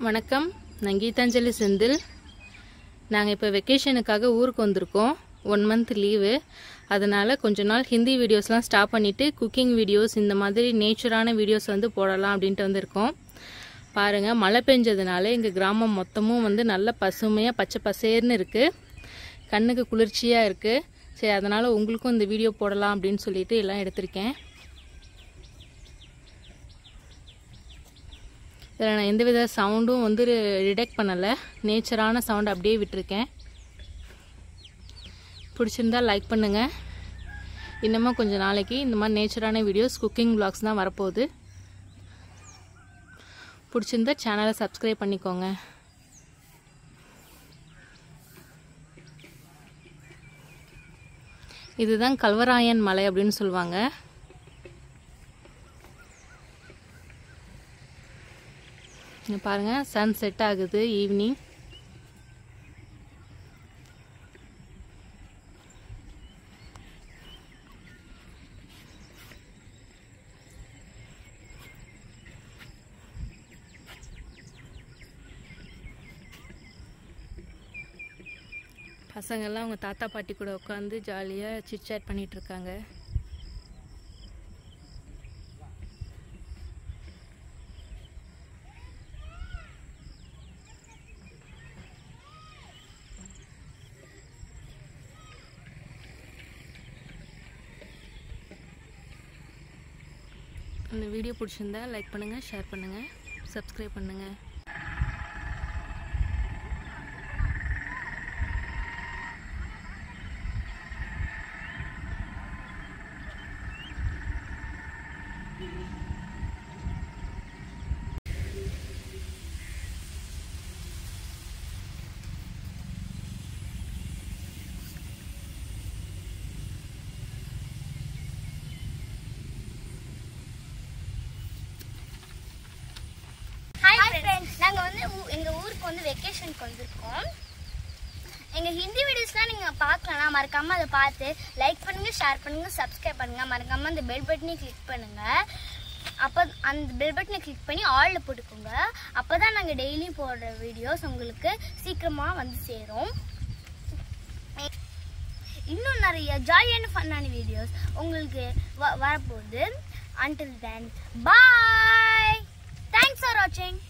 வணக்கம் நான் கீதாஞ்சலி செந்தில் நாங்கள் இப்போ வெக்கேஷனுக்காக ஊருக்கு வந்திருக்கோம் ஒன் மந்த் லீவு அதனால் கொஞ்ச நாள் ஹிந்தி வீடியோஸ்லாம் ஸ்டாப் பண்ணிவிட்டு குக்கிங் வீடியோஸ் இந்த மாதிரி நேச்சரான வீடியோஸ் வந்து போடலாம் அப்படின்ட்டு வந்திருக்கோம் பாருங்கள் மழை பெஞ்சதுனால எங்கள் கிராமம் மொத்தமும் வந்து நல்ல பசுமையாக பச்சை பசேர்னு இருக்குது கண்ணுக்கு குளிர்ச்சியாக இருக்குது சரி அதனால் உங்களுக்கும் இந்த வீடியோ போடலாம் அப்படின்னு சொல்லிட்டு எல்லாம் எடுத்திருக்கேன் இதில் நான் எந்தவித சவுண்டும் வந்து ரிடெக்ட் பண்ணலை நேச்சரான சவுண்ட் அப்படியே விட்டுருக்கேன் பிடிச்சிருந்தா லைக் பண்ணுங்கள் இன்னமும் கொஞ்சம் நாளைக்கு இந்த மாதிரி நேச்சரான வீடியோஸ் குக்கிங் vlogs தான் வரப்போகுது பிடிச்சிருந்தா சேனலை சப்ஸ்கிரைப் பண்ணிக்கோங்க இதுதான் கல்வராயன் மலை அப்படின்னு சொல்லுவாங்க இங்க பாருங்க சன் செட் ஆகுது ஈவினிங் பசங்கள்லாம் அவங்க தாத்தா பாட்டி கூட உட்காந்து ஜாலியாக சிட்சாட் பண்ணிட்டு இருக்காங்க இந்த வீடியோ பிடிச்சிருந்தா லைக் பண்ணுங்கள் ஷேர் பண்ணுங்கள் சப்ஸ்கிரைப் பண்ணுங்கள் ஹாய் ஃப்ரெண்ட்ஸ் நாங்கள் வந்து ஊ- எங்க ஊருக்கு வந்து வெக்கேஷனுக்கு வந்திருக்கோம் எங்க ஹிந்தி வீடியோஸ்லாம் நீங்க பார்க்கலாம் மறக்காம அதை பார்த்து லைக் பண்ணுங்க ஷேர் பண்ணுங்க சப்ஸ்கிரைப் பண்ணுங்க மறக்காம அந்த பெல் பட்டனையும் கிளிக் பண்ணுங்க அப்போ அந்த பெல் பட்டனை கிளிக் பண்ணி ஆல்ல போட்டுக்கோங்க அப்பதான் நாங்க டெய்லி போடுற வீடியோஸ் உங்களுக்கு சீக்கிரமா வந்து சேரும் இன்னும் நிறைய ஜாலியான ஃபன்னான வீடியோஸ் உங்களுக்கு வ- வரப்போகுது until then bye thanks for watching